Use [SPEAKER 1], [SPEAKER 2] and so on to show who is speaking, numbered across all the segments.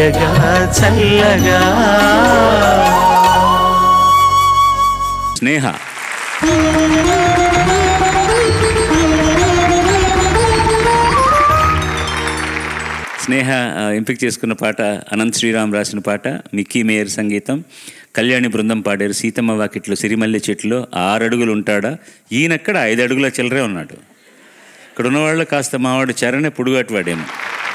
[SPEAKER 1] మెల్లగా చల్లగా
[SPEAKER 2] స్నేహ స్నేహ ఆ, ఎంపిక చేసుకున్న పాట అనంత్ శ్రీరామ్ రాసిన పాట మిక్కీ మేయర్ సంగీతం కళ్యాణి బృందం పాడారు సీతమ్మ వాకిట్లో సిరిమల్లె చెట్లు ఆరు అడుగులు ఉంటాడా ఈయనక్కడ ఐదు అడుగుల చిల్లరే ఉన్నాడు ఇక్కడ ఉన్నవాళ్ళు కాస్త మావాడు చరణే పొడుగాటి వాడేమో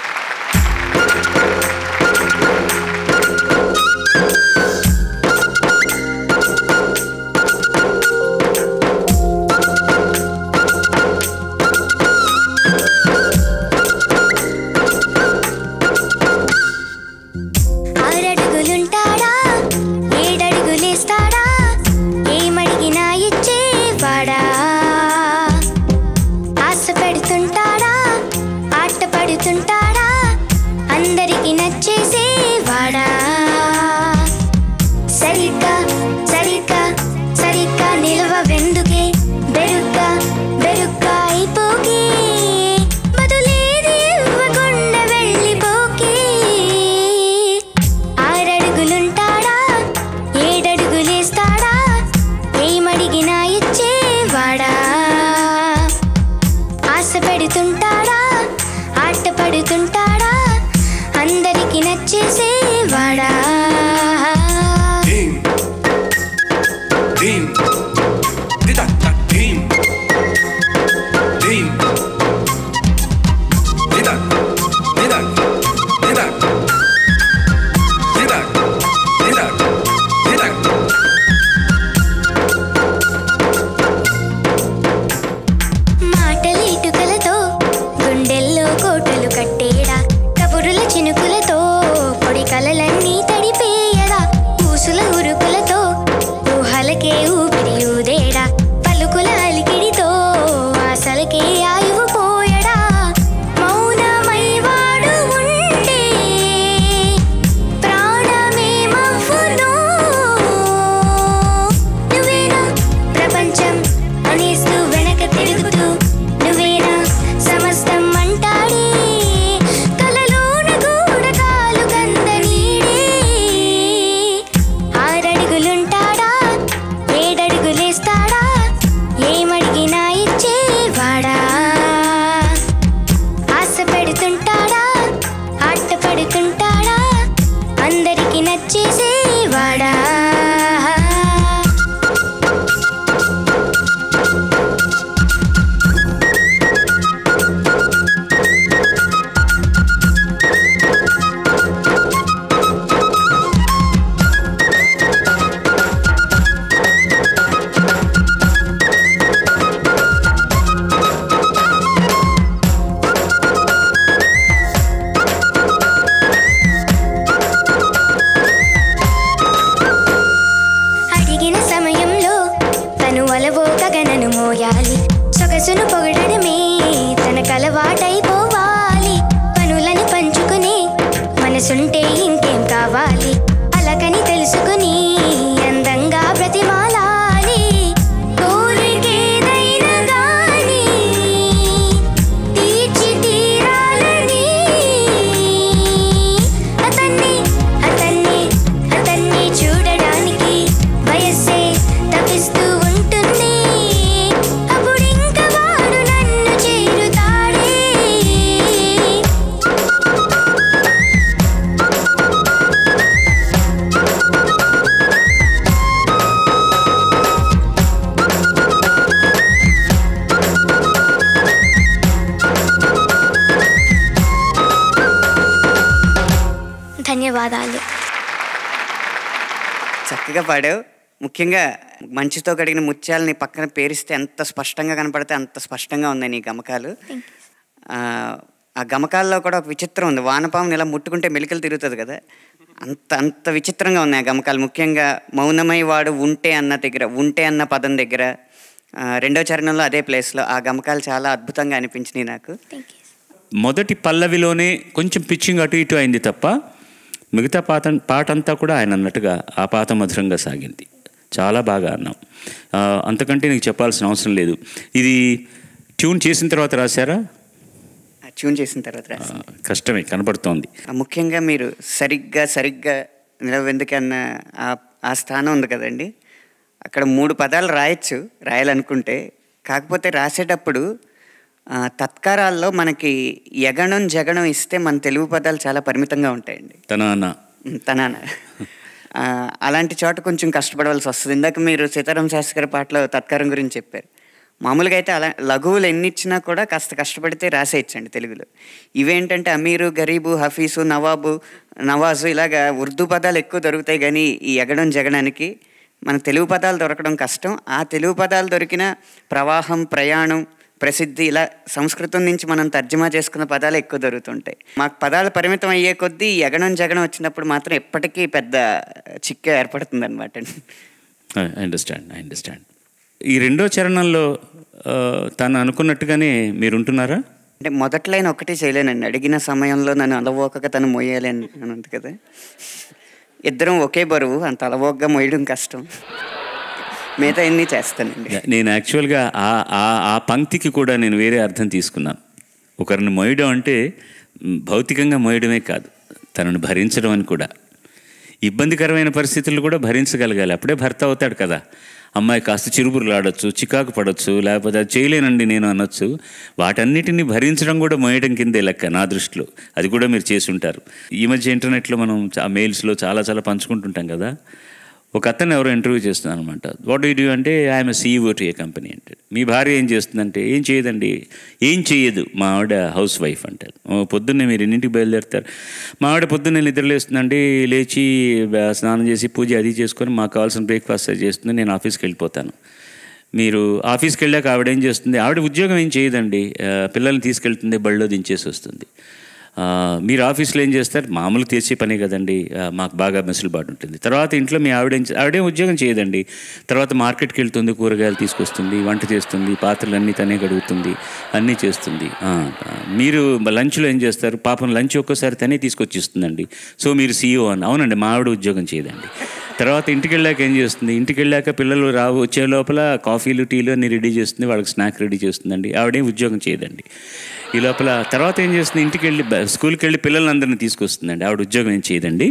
[SPEAKER 3] ఆరడుగులుంటాడా ఏడడుగులేస్తాడా ఏమడిగినా ఇచ్చేవాడా ఆశ పెడుతుంటాడా ఆట పడుతుంటాడా అందరికి నచ్చేసేవాడా సరిగ్గా సరిగ్గా సరిగ్గా నిలవెందుకే బెరుగ్గా బెరుగ్గా అయిపోకే బదులేది ఇవ్వకుండా వెళ్ళిపోకే ఆరడుగులుంటాడా ఏడడుగులేస్తాడా ఏమడిగినా ఇచ్చేవాడా ఆశ పెడుతుంటాడా ఆట పడుతుంటాడా అందరికి నచ్చేసేవాడా
[SPEAKER 4] Dream. Dream. Dida, da, dream. Dream. Dida, dida, dida. Dida, dida, dida.
[SPEAKER 3] మాటల ఇటుకలతో గుండెల్లో కోటలు కట్టేడా కబురుల చినుకులతో పొడి కలలన్నీ తడిపేయడా పూసుల ఉరుకులతో ఊహలకే ఊపిరి ఊదేడా పలుకుల అలికిడితో ఆశలకే ఆయువు పోయడా మౌనమై వాడు ఉండే ప్రాణమే మవ్వునో నువ్వేనా ప్రపంచం అనేస్తూ వెనక తిరుగుతూ నువ్వేనా సమస్తం అంటాడే కలలోన కూడా కాలు కందనీడే ఆరడుగులుంటాడా ఏడడుగులేస్తాడా ఏమడిగినా ఇచ్చేవాడా ఆశ పెడుతుంటాడా ఆట పడుతుంటాడా అందరికి నచ్చేసేవాడా అడిగిన సమయంలో తను అలవో గగనను మోయాలి సొగసును పొగడమే తన కలవాటైపోవాలి పనులను పంచుకుని మనసుంటే ఇంకేం కావాలి అలకని తెలుసుకుని అందంగా ప్రతిమాలాలి కోరికేదైనా గాని తీర్చి తీరాలని అతన్ని అతన్ని అతన్ని చూడడానికి వయస్సే తప్పిస్తూ ఉంటుంది అప్పుడింక వాడు నన్ను చేరుతాడే ధన్యవాదాలు
[SPEAKER 5] చక్కగా పాడావు ముఖ్యంగా మంచుతో కడిగిన ముత్యాలని పక్కన పేరిస్తే ఎంత స్పష్టంగా కనపడితే అంత స్పష్టంగా ఉన్నాయి నీ గమకాలు ఆ, ఆ గమకాల్లో కూడా ఒక విచిత్రం ఉంది వానపాముని ఇలా ముట్టుకుంటే మెలికలు తిరుగుతుంది కదా అంత అంత విచిత్రంగా ఉన్నాయి ఆ గమకాలు ముఖ్యంగా మౌనమై వాడు ఉంటే అన్న దగ్గర ఉంటే అన్న పదం దగ్గర ఆ, రెండో చరణంలో అదే ప్లేస్లో ఆ గమకాలు చాలా అద్భుతంగా అనిపించినాయి నాకు
[SPEAKER 2] మొదటి పల్లవిలోనే కొంచెం పిచ్చింగ్ అటు ఇటు అయింది తప్ప మిగతా పాత పాట అంతా కూడా ఆయన అన్నట్టుగా ఆ పాత మధురంగా సాగింది చాలా బాగా అన్నాం ఆ, అంతకంటే నీకు చెప్పాల్సిన అవసరం లేదు ఇది ట్యూన్ చేసిన తర్వాత రాశారా
[SPEAKER 5] ట్యూన్ చేసిన తర్వాత
[SPEAKER 2] ఆ,
[SPEAKER 5] రాసింది
[SPEAKER 2] కష్టమే కనపడుతోంది
[SPEAKER 5] ఆ ముఖ్యంగా మీరు సరిగ్గా సరిగ్గా నిలవెందుకన్న ఆ ఆ స్థానం ఉంది కదండి అక్కడ మూడు పదాలు రాయొచ్చు రాయాలనుకుంటే కాకపోతే రాసేటప్పుడు ఆ, తత్కారాల్లో మనకి యగణం జగణం ఇస్తే మన తెలుగు పదాలు చాలా పరిమితంగా ఉంటాయండి
[SPEAKER 2] తన అన్న
[SPEAKER 5] తనాన ఆ, అలాంటి చోట కొంచెం కష్టపడవలసి వస్తుంది ఇందాక మీరు సీతారాం శాస్త్రి గారి పాటలో తత్కారం గురించి చెప్పారు మామూలుగా అయితే అలా లఘువులు ఎన్ని ఇచ్చినా కూడా కాస్త కష్టపడితే రాసేయచ్చండి తెలుగులో ఇవేంటంటే అమీరు గరీబు హఫీసు నవాబు నవాజు ఇలాగా ఉర్దూ పదాలు ఎక్కువ దొరుకుతాయి కానీ ఈ ఎగడం జగడానికి మన తెలుగు పదాలు దొరకడం కష్టం ఆ తెలుగు పదాలు దొరికిన ప్రవాహం ప్రయాణం ప్రసిద్ధి ఇలా సంస్కృతం నుంచి మనం తర్జుమా చేసుకున్న పదాలు ఎక్కువ దొరుకుతుంటాయి మాకు పదాలు పరిమితం అయ్యే కొద్దీ ఈ ఎగడం జగడం వచ్చినప్పుడు మాత్రం ఎప్పటికీ పెద్ద చిక్క ఏర్పడుతుంది అనమాట
[SPEAKER 2] ఐ అండర్స్టాండ్ ఐ అండర్స్టాండ్ ఈ రెండో చరణంలో ఆ, తను అనుకున్నట్టుగానే మీరు ఉంటున్నారా
[SPEAKER 5] అంటే మొదటి లైన్ ఒకటి చేయలేనండి అడిగిన సమయంలో నన్ను అలవోకగా తను మోయాలి అని అని ఉంది కదా ఇద్దరం ఒకే బరువు అంత అలవోకగా మోయడం కష్టం మిగతా అన్నీ చేస్తానండి
[SPEAKER 2] నేను యాక్చువల్గా ఆ ఆ ఆ పంక్తికి కూడా నేను వేరే అర్థం తీసుకున్నాను ఒకరిని మోయడం అంటే మ్, భౌతికంగా మోయడమే కాదు తనను భరించడం అని కూడా ఇబ్బందికరమైన పరిస్థితులు కూడా భరించగలగాలి అప్పుడే భర్త అవుతాడు కదా అమ్మాయి కాస్త చిరుబురులు ఆడొచ్చు చికాకు పడవచ్చు లేకపోతే అది చేయలేనండి నేను అనొచ్చు వాటన్నిటిని భరించడం కూడా మోయడం కిందే లెక్క నా దృష్టిలో అది కూడా మీరు చేసి ఉంటారు ఈ మధ్య ఇంటర్నెట్లో మనం చా మెయిల్స్లో చాలా చాలా పంచుకుంటుంటాం కదా ఒక అతను ఎవరో ఇంటర్వ్యూ చేస్తున్నాను అనమాట వాట్ యూ డూ అంటే I'm CEO to a company అంటే మీ భార్య ఏం చేస్తుందంటే ఏం చేయదండి ఏం చేయదు మా ఆవిడ హౌస్ వైఫ్ అంటారు "ఓ, పొద్దున్నే మీరు ఎన్నింటికి బయలుదేరుతారు మా ఆవిడ పొద్దున్నే నిద్రలేస్తుందండి లేచి బ- స్నానం చేసి పూజ అది చేసుకొని మాకు కావాల్సిన బ్రేక్ఫాస్ట్ అది చేస్తుంది నేను ఆఫీస్కి వెళ్ళిపోతాను మీరు ఆఫీస్కి వెళ్ళాక ఆవిడ ఏం చేస్తుంది ఆవిడ ఉద్యోగం ఏం చేయదండి ఆ, పిల్లల్ని తీసుకెళ్తుంది బళ్ళో దించేసి వస్తుంది ఆ, మీరు ఆఫీస్లో ఏం చేస్తారు మామూలు తీర్చే పనే కదండి ఆ, మాకు బాగా మెసులుబాటు ఉంటుంది తర్వాత ఇంట్లో మీ ఆవిడ ఏం చే- ఆవిడేం ఉద్యోగం చేయదండి తర్వాత మార్కెట్కి వెళ్తుంది కూరగాయలు తీసుకొస్తుంది వంట చేస్తుంది పాత్రలన్నీ తనే గడుగుతుంది అన్నీ చేస్తుంది ఆ, ఆ, మీరు లంచ్లో ఏం చేస్తారు పాపం లంచ్ ఒక్కోసారి తనే తీసుకొచ్చి ఇస్తుందండి సో మీరు సీఈఓ అని అవునండి మా ఆవిడ ఉద్యోగం చేయదండి తర్వాత ఇంటికి వెళ్ళాక ఏం చేస్తుంది ఇంటికి వెళ్ళాక పిల్లలు రావు వచ్చే లోపల కాఫీలు టీలు అన్ని రెడీ చేస్తుంది వాళ్ళకి స్నాక్ రెడీ చేస్తుందండి ఆవిడేం ఉద్యోగం చేయదండి ఈ లోపల తర్వాత ఏం చేస్తుంది ఇంటికి వెళ్ళి బ- స్కూల్కి వెళ్ళి పిల్లలందరినీ తీసుకొస్తుందండి ఆవిడ ఉద్యోగం ఏం చేయదండి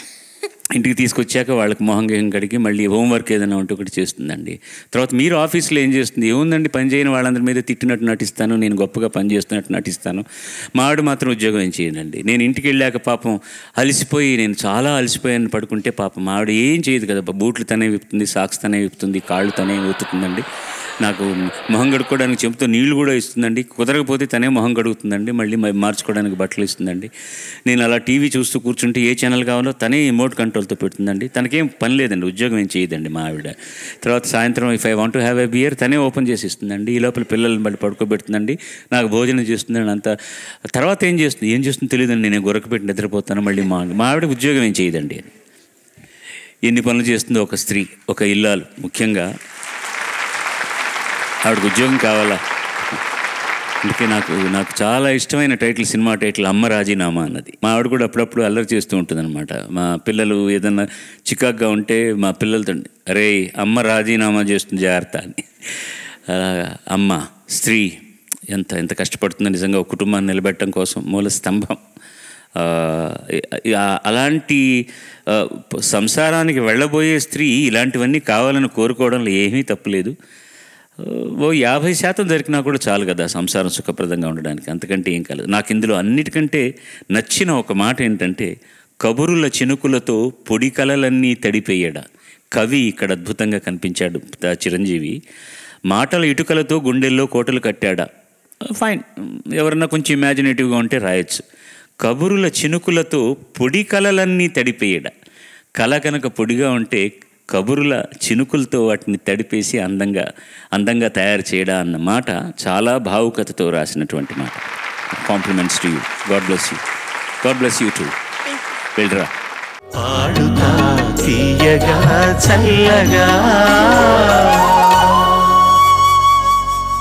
[SPEAKER 2] ఇంటికి తీసుకొచ్చాక వాళ్ళకి మొహం గేహం కడిగి మళ్ళీ హోంవర్క్ ఏదైనా ఉంటే ఒకటి చేస్తుందండి తర్వాత మీరు ఆఫీస్లో ఏం చేస్తుంది ఏముందండి పని చేయని వాళ్ళందరి మీద తిట్టినట్టు నటిస్తాను నేను గొప్పగా పని చేస్తున్నట్టు నటిస్తాను మా ఆవిడ మాత్రం ఉద్యోగం ఏం చేయనండి నేను ఇంటికి వెళ్ళాక పాపం అలసిపోయి నేను చాలా అలసిపోయాను పడుకుంటే పాపం మా ఆవిడ ఏం చేయదు కదా బూట్లు తనే విప్పుతుంది సాక్స్ తనే విప్పుతుంది కాళ్ళు తనే ఉతుకుతుందండి నాకు మొహం కడుక్కోవడానికి చెంపుతో నీళ్లు కూడా ఇస్తుందండి కుదరకపోతే తనే మొహం కడుగుతుందండి మళ్ళీ మ- మార్చుకోవడానికి బట్టలు ఇస్తుందండి నేను అలా టీవీ చూస్తూ కూర్చుంటే ఏ ఛానల్ కావాలో తనే రిమోట్ కంట్రోల్తో పెడుతుందండి తనకేం పని లేదండి ఉద్యోగం ఏం చేయదండి మా ఆవిడ తర్వాత సాయంత్రం if I want to have a beer తనే ఓపెన్ చేసి ఇస్తుందండి ఈ లోపల పిల్లల్ని మళ్ళీ పడుకోబెడుతుందండి నాకు భోజనం చేస్తుందండి అంత తర్వాత ఏం చేస్తుంది ఏం చేస్తుందో తెలియదండి నేను గొరక పెట్టి నిద్రపోతాను మళ్ళీ మా మా ఆవిడ ఉద్యోగం ఏం చేయదండి ఎన్ని పనులు చేస్తుందో ఒక స్త్రీ ఒక ఇల్లాలు ముఖ్యంగా ఆవిడకు ఉద్యోగం కావాలా అందుకే నాకు నాకు చాలా ఇష్టమైన టైటిల్ సినిమా టైటిల్ అమ్మ రాజీనామా అన్నది మా ఆవిడ కూడా అప్పుడప్పుడు అల్లరి చేస్తూ ఉంటుందన్నమాట మా పిల్లలు ఏదన్నా చికాగ్గా ఉంటే మా పిల్లలతో అరే అమ్మ రాజీనామా చేస్తుంది జాగ్రత్త అని అలాగా అమ్మ స్త్రీ ఎంత ఎంత కష్టపడుతుందో నిజంగా ఒక కుటుంబాన్ని నిలబెట్టడం కోసం మూల స్తంభం ఆ, ఆ- అలాంటి ఆ, సంసారానికి వెళ్ళబోయే స్త్రీ ఇలాంటివన్నీ కావాలని కోరుకోవడంలో ఏమీ తప్పులేదు ఓ యాభై శాతం దొరికినా కూడా చాలు కదా సంసారం సుఖప్రదంగా ఉండడానికి అంతకంటే ఏం కాలేదు నాకు ఇందులో అన్నిటికంటే నచ్చిన ఒక మాట ఏంటంటే కబురుల చినుకులతో పొడి కలలన్నీ తడిపేయడ కవి ఇక్కడ అద్భుతంగా కనిపించాడు ఆ చిరంజీవి మాటల ఇటుకలతో గుండెల్లో కోటలు కట్టాడా ఫైన్ ఎవరన్నా కొంచెం ఇమాజినేటివ్గా ఉంటే రాయొచ్చు కబురుల చినుకులతో పొడి కలలన్నీ తడిపేయడ కళ కనుక పొడిగా ఉంటే కబురుల చినుకులతో వాటిని తడిపేసి అందంగా అందంగా తయారు చేయడా అన్న మాట చాలా భావుకతతో రాసినటువంటి మాట compliments to you God bless you God bless you టు వెళ్ళరా
[SPEAKER 1] పాడుతా తీయగా చల్లగా